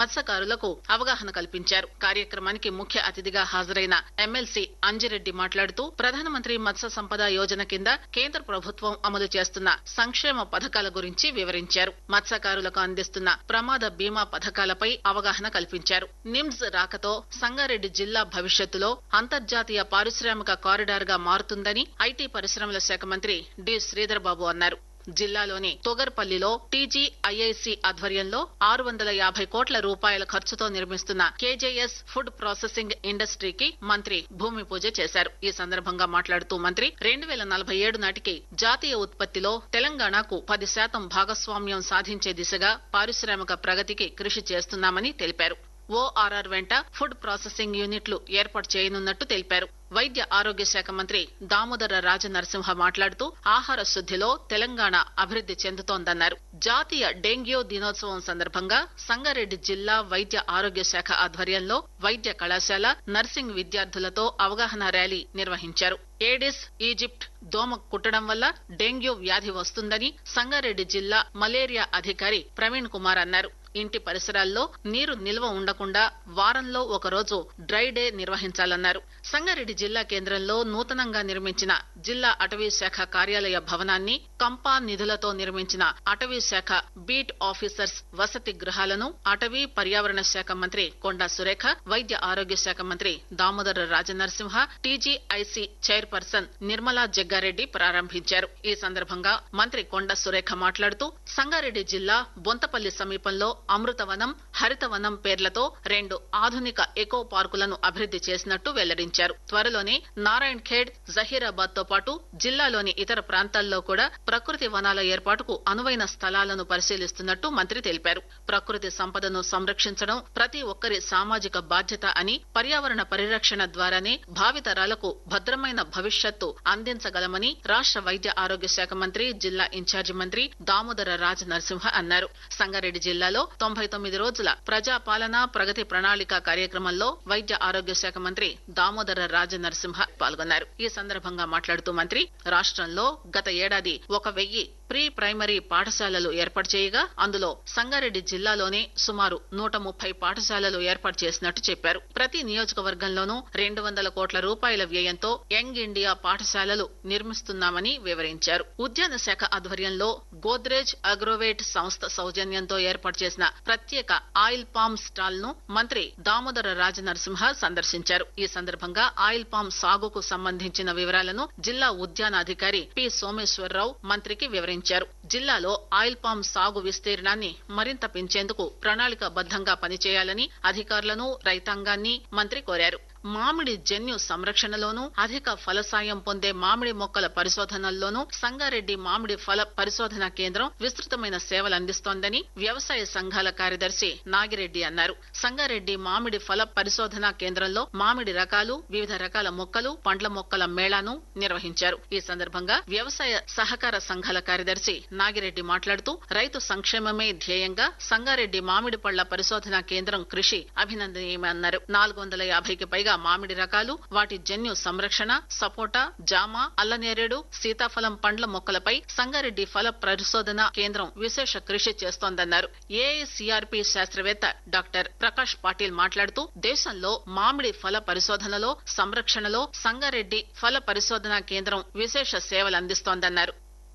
మత్స్యకారులకు అవగాహన కల్పించారు కార్యక్రమానికి ముఖ్య అతిథిగా హాజరైన ఎమ్మెల్సీ అంజిరెడ్డి మాట్లాడుతూ ప్రధానమంత్రి మత్స్య సంపద యోజన కింద కేంద్ర ప్రభుత్వం అమలు చేస్తున్న సంక్షేమ పథకాల గురించి వివరించారు మత్స్యకారులకు అందిస్తున్న ప్రమాద బీమా పథకాలపై అవగాహన కల్పించారు నిమ్స్ రాకతో సంగారెడ్డి జిల్లా భవిష్యత్తులో అంతర్జాతీయ పారిశ్రామిక కారిడార్ గా మారుతుందని ఐటీ పరిశ్రమల శాఖ మంత్రి డి శ్రీధర్ బాబు అన్నారు జిల్లాలోని తొగర్పల్లిలో టీజీఐఐసి ఆధ్వర్యంలో ఆరు వందల యాభై కోట్ల రూపాయల ఖర్చుతో నిర్మిస్తున్న కేజేఎస్ ఫుడ్ ప్రాసెసింగ్ ఇండస్ట్రీకి మంత్రి భూమి పూజ చేశారు ఈ సందర్భంగా మాట్లాడుతూ మంత్రి రెండు వేల నలభై ఏడు నాటికి జాతీయ ఉత్పత్తిలో తెలంగాణకు పది శాతం భాగస్వామ్యం సాధించే దిశగా పారిశ్రామిక ప్రగతికి కృషి చేస్తున్నామని తెలిపారు ఓఆర్ఆర్ వెంట ఫుడ్ ప్రాసెసింగ్ యూనిట్లు ఏర్పాటు చేయనున్నట్టు తెలిపారు వైద్య ఆరోగ్య శాఖ మంత్రి దామోదర రాజనరసింహ మాట్లాడుతూ ఆహార శుద్దిలో తెలంగాణ అభివృద్ది చెందుతోందన్నారు జాతీయ డెంగ్యూ దినోత్సవం సందర్భంగా సంగారెడ్డి జిల్లా వైద్య ఆరోగ్య శాఖ ఆధ్వర్యంలో వైద్య కళాశాల నర్సింగ్ విద్యార్థులతో అవగాహన ర్యాలీ నిర్వహించారు ఏడిస్ ఈజిప్ట్ దోమ కుట్టడం వల్ల డెంగ్యూ వ్యాధి వస్తుందని సంగారెడ్డి జిల్లా మలేరియా అధికారి ప్రవీణ్ కుమార్ అన్నారు ఇంటి పరిసరాల్లో నీరు నిల్వ ఉండకుండా వారంలో ఒక రోజు డ్రై డే నిర్వహించాలన్నారు సంగారెడ్డి జిల్లా కేంద్రంలో నూతనంగా నిర్మించిన జిల్లా అటవీ శాఖ కార్యాలయ భవనాన్ని కంపా నిధులతో నిర్మించిన అటవీ శాఖ బీట్ ఆఫీసర్స్ వసతి గృహాలను అటవీ పర్యావరణ శాఖ మంత్రి కొండా సురేఖ వైద్య ఆరోగ్య శాఖ మంత్రి దామోదర రాజనరసింహ టీజీఐసి చైర్పర్సన్ నిర్మలా జగ్గారెడ్డి ప్రారంభించారు ఈ సందర్భంగా మంత్రి కొండ సురేఖ మాట్లాడుతూ సంగారెడ్డి జిల్లా బొంతపల్లి సమీపంలో అమృతవనం హరితవనం పేర్లతో రెండు ఆధునిక ఎకో పార్కులను అభివృద్ది చేసినట్టు వెల్లడించారు త్వరలోనే నారాయణ్ ఖేడ్ జహీరాబాద్ తో పాటు జిల్లాలోని ఇతర ప్రాంతాల్లో కూడా ప్రకృతి వనాల ఏర్పాటుకు అనువైన స్థలాలను పరిశీలిస్తున్నట్టు మంత్రి తెలిపారు ప్రకృతి సంపదను సంరక్షించడం ప్రతి ఒక్కరి సామాజిక బాధ్యత అని పర్యావరణ పరిరక్షణ ద్వారానే భావితరాలకు భద్రమైన భవిష్యత్తు అందించగలమని రాష్ట వైద్య ఆరోగ్య శాఖ మంత్రి జిల్లా ఇన్ఛార్జి మంత్రి దామోదర రాజ నరసింహ అన్నారు సంగారెడ్డి జిల్లాలో తొంభై తొమ్మిది రోజుల ప్రజాపాలన ప్రగతి ప్రణాళిక కార్యక్రమంలో వైద్య ఆరోగ్య శాఖ మంత్రి దామోదర రాజ నరసింహ పాల్గొన్నారు ఈ సందర్భంగా మాట్లాడుతూ మంత్రి రాష్ట్రంలో గత ఏడాది ఒక వెయ్యి ప్రీ ప్రైమరీ పాఠశాలలు ఏర్పాటు చేయగా అందులో సంగారెడ్డి జిల్లాలోనే సుమారు నూట ముప్పై పాఠశాలలు ఏర్పాటు చేసినట్టు చెప్పారు ప్రతి నియోజకవర్గంలోనూ రెండు వందల కోట్ల రూపాయల వ్యయంతో యంగ్ ఇండియా పాఠశాలలు నిర్మిస్తున్నామని వివరించారు ఉద్యాన శాఖ ఆధ్వర్యంలో గోద్రేజ్ అగ్రోవేట్ సంస్థ సౌజన్యంతో ఏర్పాటు చేసిన ప్రత్యేక ఆయిల్ పామ్ స్టాల్ ను మంత్రి దామోదర రాజనరసింహ సందర్శించారు ఈ సందర్భంగా ఆయిల్ పామ్ సాగుకు సంబంధించిన వివరాలను జిల్లా ఉద్యాన అధికారి పి సోమేశ్వరరావు మంత్రికి వివరించారు జిల్లాలో ఆయిల్ పామ్ సాగు విస్తీర్ణాన్ని మరింత పెంచేందుకు ప్రణాళికాబద్దంగా పనిచేయాలని అధికారులను రైతాంగాన్ని మంత్రి కోరారు మామిడి జన్యు సంరక్షణలోనూ అధిక ఫలసాయం పొందే మామిడి మొక్కల పరిశోధనల్లోనూ సంగారెడ్డి మామిడి ఫల పరిశోధన కేంద్రం విస్తృతమైన సేవలు అందిస్తోందని వ్యవసాయ సంఘాల కార్యదర్శి నాగిరెడ్డి అన్నారు సంగారెడ్డి మామిడి ఫల పరిశోధన కేంద్రంలో మామిడి రకాలు వివిధ రకాల మొక్కలు పండ్ల మొక్కల మేళాను నిర్వహించారు ఈ సందర్భంగా వ్యవసాయ సహకార సంఘాల కార్యదర్శి నాగిరెడ్డి మాట్లాడుతూ రైతు సంక్షేమమే ధ్యేయంగా సంగారెడ్డి మామిడి పళ్ల పరిశోధన కేంద్రం కృషి అభినందనీయమన్నారు నాలుగు వందల యాభైకి పైగా మామిడి రకాలు వాటి జన్యు సంరక్షణ సపోటా జామ అల్లనేరేడు సీతాఫలం పండ్ల మొక్కలపై సంగారెడ్డి ఫల పరిశోధన కేంద్రం విశేష కృషి చేస్తోందన్నారు ఏఐసిఆర్పి శాస్త్రవేత్త డాక్టర్ ప్రకాష్ పాటిల్ మాట్లాడుతూ దేశంలో మామిడి ఫల పరిశోధనలో సంరక్షణలో సంగారెడ్డి ఫల పరిశోధన కేంద్రం విశేష సేవలు అందిస్తోందన్నారు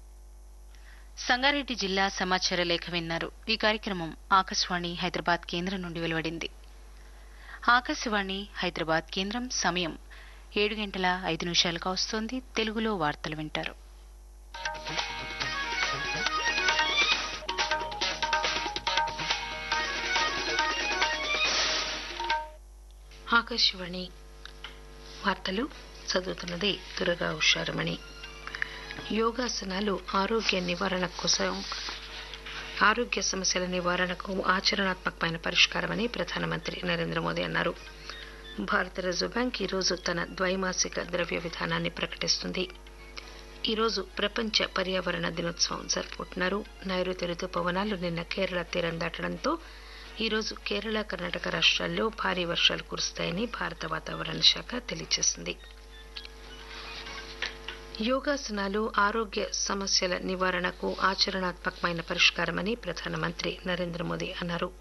సంగారెడ్డి జిల్లా సమాచార లేఖ విన్నారు ఈ కార్యక్రమం ఆకాశవాణి హైదరాబాద్ కేంద్రం నుండి వెలువడింది ఆకాశవాణి హైదరాబాద్ కేంద్రం సమయం ఏడు గంటల ఐదు నిమిషాలుగా వస్తోంది తెలుగులో వార్తలు వింటారు ఆకాశవాణి వార్తలు చదువుతున్నది దుర్గా ఉషారమణి యోగాసనాలు ఆరోగ్య నివారణ కోసం ఆరోగ్య సమస్యల నివారణకు ఆచరణాత్మకమైన పరిష్కారమని ప్రధానమంత్రి నరేంద్ర మోదీ అన్నారు భారత రిజర్వ్ బ్యాంక్ ఈరోజు తన ద్వైమాసిక ద్రవ్య విధానాన్ని ప్రకటిస్తుంది ఈరోజు ప్రపంచ పర్యావరణ దినోత్సవం జరుపుకుంటున్నారు నైరుతి రుతుపవనాలు నిన్న కేరళ తీరం దాటడంతో ఈరోజు కేరళ కర్ణాటక రాష్ట్రాల్లో భారీ వర్షాలు కురుస్తాయని భారత వాతావరణ శాఖ తెలియజేసింది యోగాసనాలు ఆరోగ్య సమస్యల నివారణకు ఆచరణాత్మకమైన పరిష్కారమని ప్రధానమంత్రి నరేంద్ర మోదీ అన్నారు